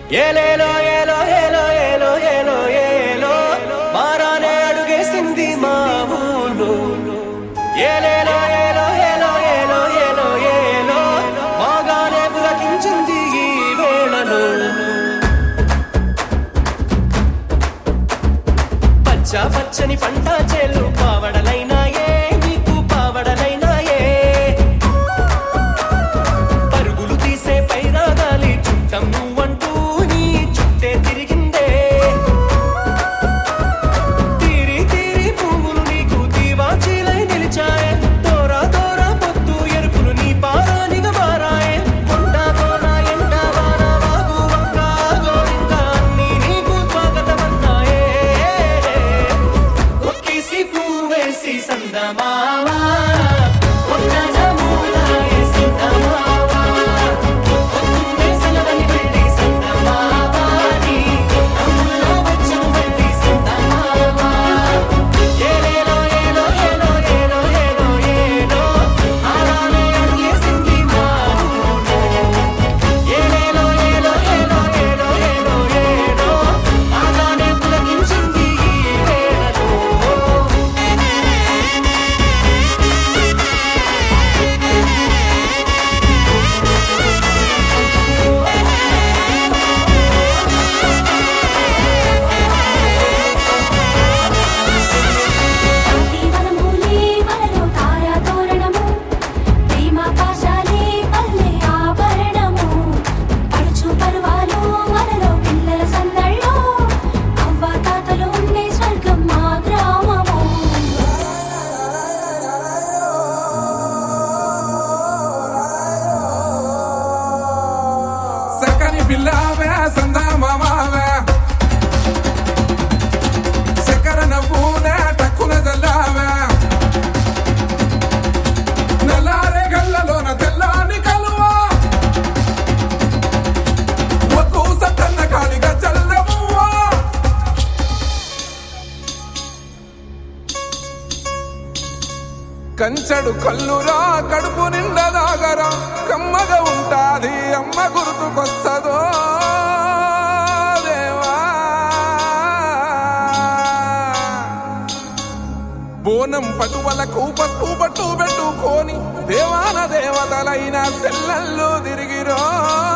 ఏలేలో ఏలో ఏలో ఏలో ఏలో ఏలో మారానే అడుగేసింది మా ఊళ్ళో ఏలేలో ఏలో ఏలో ఏలో ఏలో ఏలో మాగానే పులకించింది ఈ వేళలో పచ్చ పచ్చని పంట చేలు పావడలైనాయే నీకు పావడలైనాయే పరుగులు తీసే పైరాగాలి చుట్టం నువ్వంటూ నీ చుట్టే తిరిగిందే తీరి తీరి పువ్వులు నీకు దీవాచీలై నిలిచాయే దోరా దోరా పొద్దు ఎరుపులు నీ పారానిగా మారాయే కొండ కోన ఎండ వాన వాగు వంక గోరింక అన్నీ నీకు స్వాగతమన్నాయే ఒక్కేసి పువ్వేసి సందమావా ఒక్క జములాయే సందమావా ఒత్తునే సెలవని వెళ్ళి సందమావా నీ అమ్ములో వచ్చం వెళ్ళి సందమావా ఏలేలో ఏలో ఏలో ఏలో ఏలో ఏలో ఆరానే అడిగేసింది మా ఊళ్ళో ఏలేలో ఏలో ఏలో ఏలో ఏలో ఏలో ఆగానే పులకించింది ఈ వేళలో వనమూలే వలలో తారా తోరణము ప్రేమ పాశాలే పల్లె ఆభరణము పడుచు పరువాలు మనలో పిల్లల సందళ్ళో అవ్వ తాతలు ఉండే స్వర్గం మా గ్రామము సకని పిల్లావే సందా మామావే సకర నవ్వునే టక్కున జల్లావే నల్లారే గల్లలోన తెల్లాని కలువా ఒక్కూ సత్తన్న కాడిగా చల్లవువా కంచడు కల్లురా కడుపు నిండా దాగరా కమ్మగా ఉంటాది అమ్మ గుర్తుకొస్తదో దేవా బోనం పటువలకు పట్టు పట్టు పెట్టుకొని దేవాన దేవతలైన సెల్లల్లో తిరిగిరో